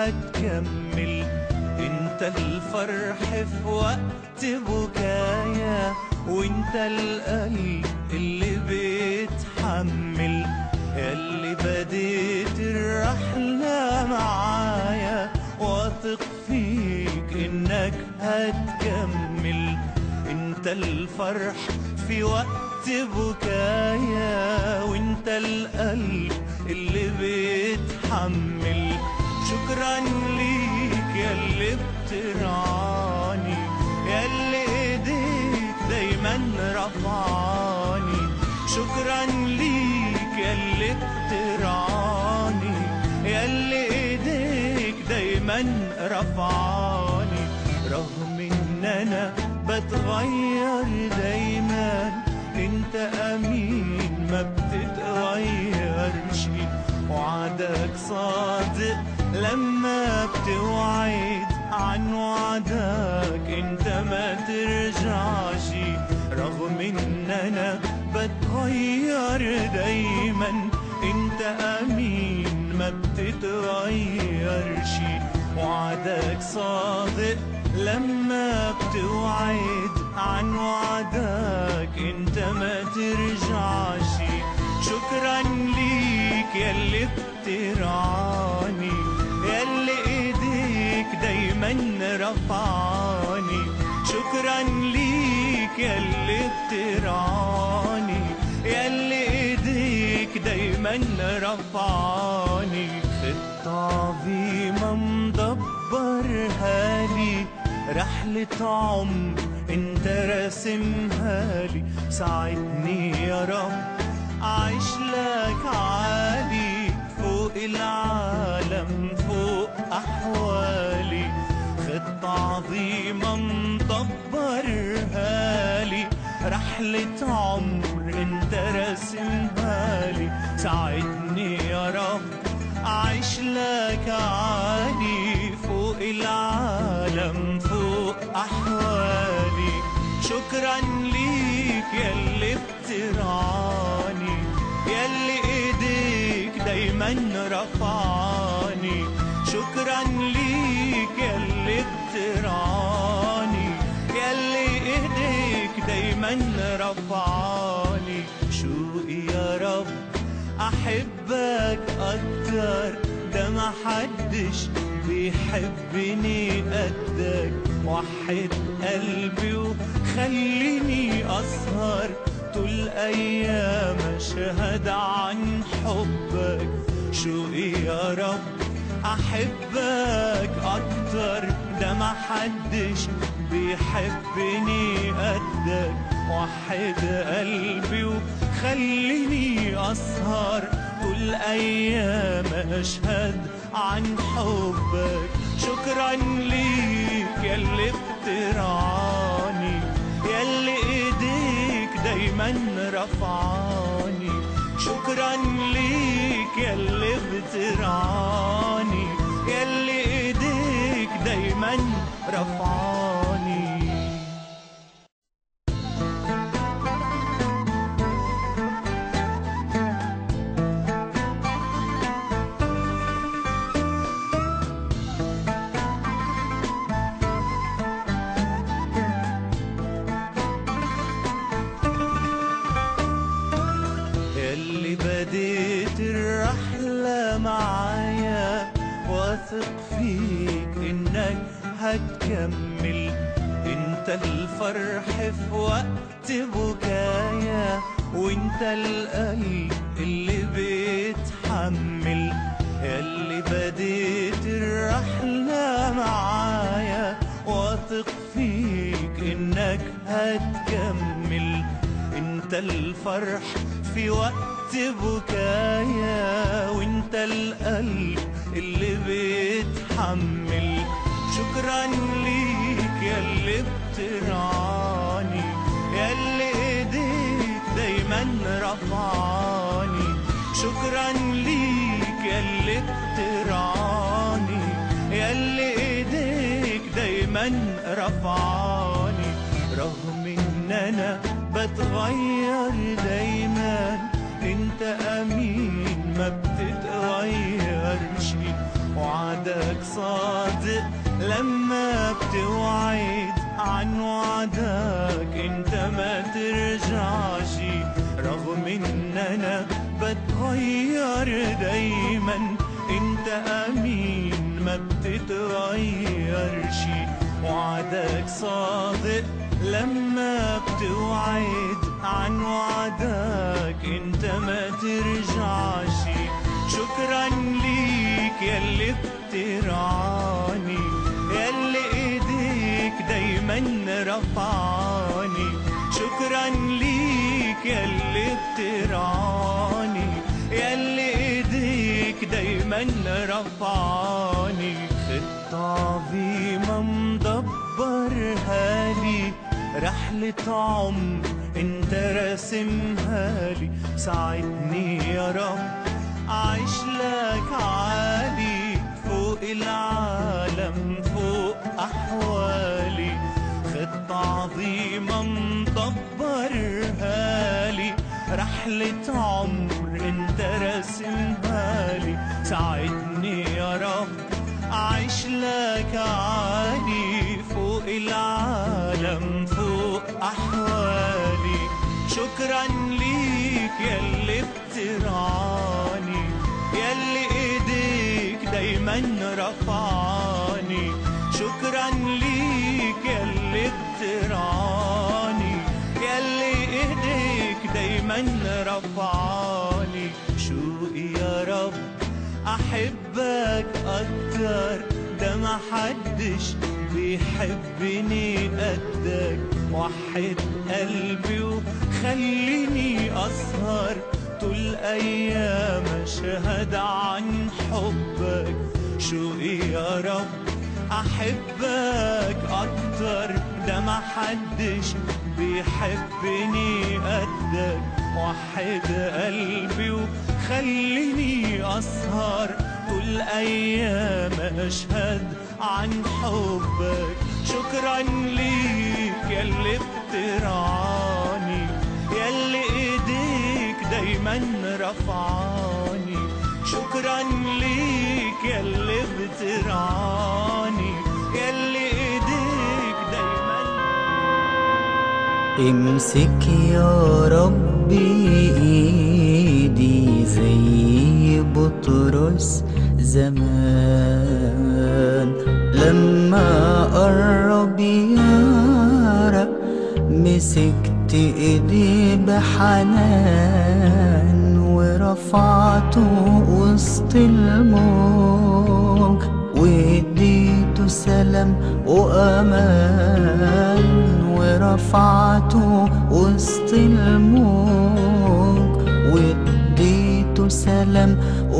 هتكمل انت الفرح في وقت بكايا وانت القلب اللي بيتحمل اللي بديت الرحلة معايا واثق فيك انك هتكمل انت الفرح في وقت بكايا وانت القلب اللي بيتحمل شكرا ليك يا اللي بترعاني يا اللي ايديك دايما رفعاني شكرا ليك يا اللي بترعاني يا اللي ايديك دايما رفعاني رغم ان انا بتغير دايما انت امين ما بتتغيرش وعدك صادق لما بتوعد عن وعدك انت ما ترجعش رغم ان انا بتغير دايما انت امين ما بتتغيرش وعدك صادق لما بتوعد عن وعدك انت ما ترجعش شكرا ليك يا اللي بترعاني يا اللي ايديك دايما رفعاني شكرا ليك يا اللي بترعاني يا اللي ايديك دايما رفعاني خطة عظيمة مدبرها لي رحلة عمر انت راسمها لي ساعدني يا رب أعيش لك عالي فوق العالم فوق أحوالي خطة عظيمة مدبرها لي رحلة عمر انت راسمها لي ساعدني يا رب أعيش لك عالي فوق العالم فوق أحوالي شكرا ليك يا اللي بترعاني يا اللي ايديك دايما رفعاني شكرا ليك يا اللي بترعاني يا اللي ايديك دايما رفعاني شوقي يا رب احبك اكتر ده ما حدش بيحبني قدك وحد قلبي وخليني اسهر طول ايام اشهد عن حبك شوقي يا رب احبك اكتر ده ما حدش بيحبني قدك وحد قلبي وخليني اسهر طول ايام اشهد عن حبك شكرا ليك يا اللي بترعاني يا اللي ايديك دايما رفعاني شكرا ليك يا اللي بترعاني يا اللي ايديك دايما رفعاني اللي بديت الرحلة معايا واثق فيك انك هتكمل انت الفرح في وقت بكايا وانت القلب اللي بيتحمل اللي بديت الرحلة معايا واثق فيك انك هتكمل انت الفرح في وقت بكايا وانت القلب اللي بيتحمل شكرا ليك يا اللي بترعاني يا اللي ايديك دايما رفعاني شكرا ليك يا اللي بترعاني يا اللي ايديك دايما رفعاني رغم ان انا بتغير دايما انت امين ما بتتغيرش وعد وعدك صادق لما بتوعد عن وعدك انت ما ترجعش رغم ان انا بتغير دايما انت امين ما بتتغيرش وعدك صادق لما بتوعد عن وعدك انت ما ترجعش شكرا ليك يلي بترعاني يلي ايديك دايما رفعاني شكرا ليك يلي بترعاني يلي ايديك دايما رفعاني خطة عظيمة مدبرها لي رحلة عمر انت راسمها لي ساعدني يا رب أعيش لك عالي فوق العالم فوق أحوالي خطة عظيمة مدبرها لي رحلة عمر انت راسمها لي ساعدني يا رب أعيش لك عالي فوق العالم فوق أحوالي شكرا ليك يلي بترعاني يلي ايديك دايما رفعاني شكرا ليك يلي بترعاني يلي ايديك دايما رفعاني شوقي يا رب احبك اكتر ده ما حدش بيحبني قدك وحد قلبي وخليني اسهر طول ايام اشهد عن حبك شوقي يا رب احبك اكتر ده ما حدش بيحبني قدك وحد قلبي وخليني اسهر طول ايام اشهد عن حبك شكرا ليك يلي بترعاني يلي ايديك دايما رفعاني شكرا ليك يلي بترعاني يلي ايديك دايما امسك يا ربي ايدي زي بطرس زمان لما قرب يارا مسكت ايدي بحنان ورفعته وسط الموج واديته سلام وامان ورفعته وسط الموج واديته سلام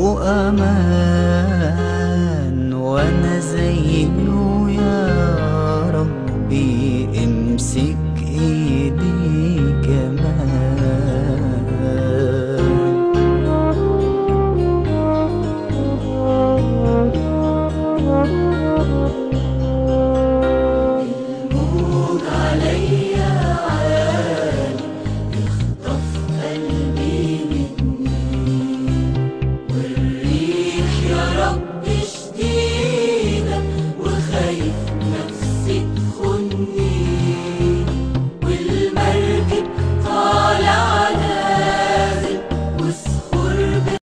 وامان وانا زيه يا ربي امسك ايدي كمان يا رب شديدة وخايف نفسي تخني والمركب طالع نازل وصخور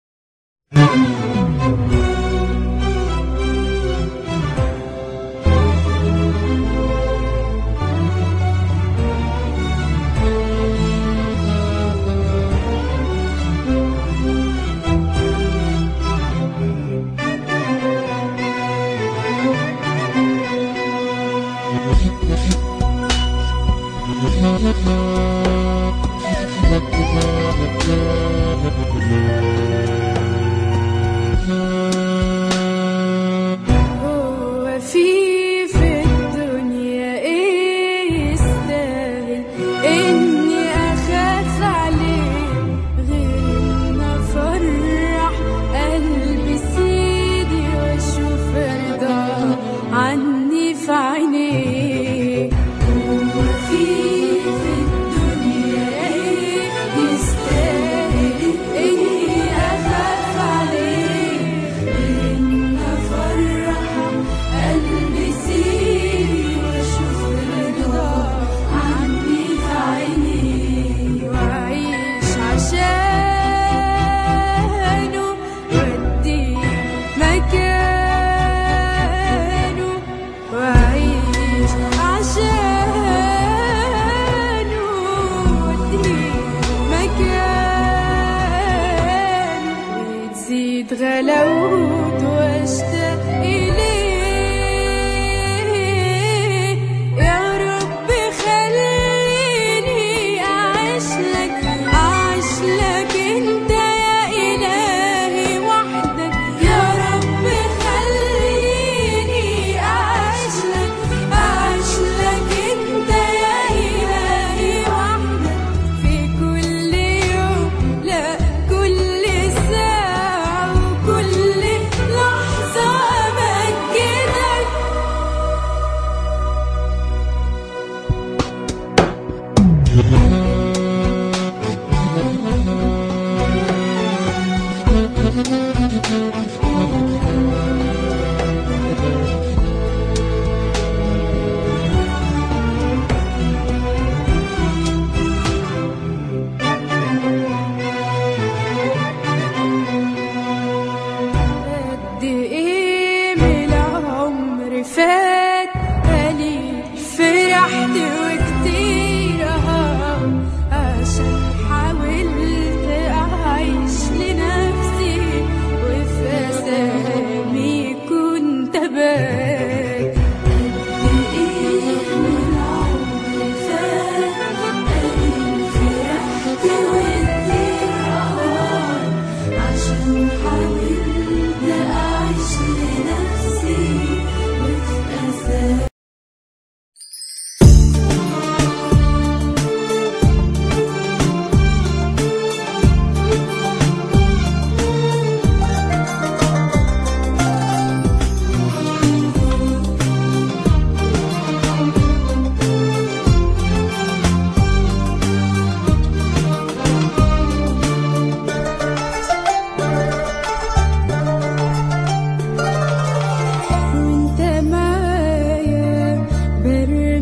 هو في في الدنيا ايه يستاهل اني اخاف عليه غير ان افرح قلبي سيدي واشوف رضاه عني في عينيه هو في في الدنيا ايه يستاهل اني اخاف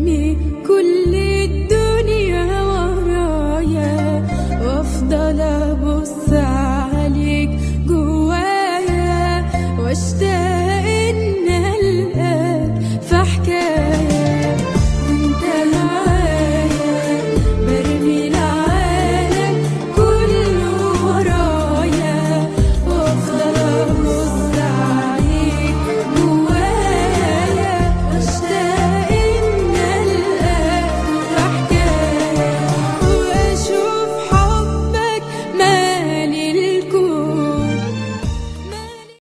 تحبني كل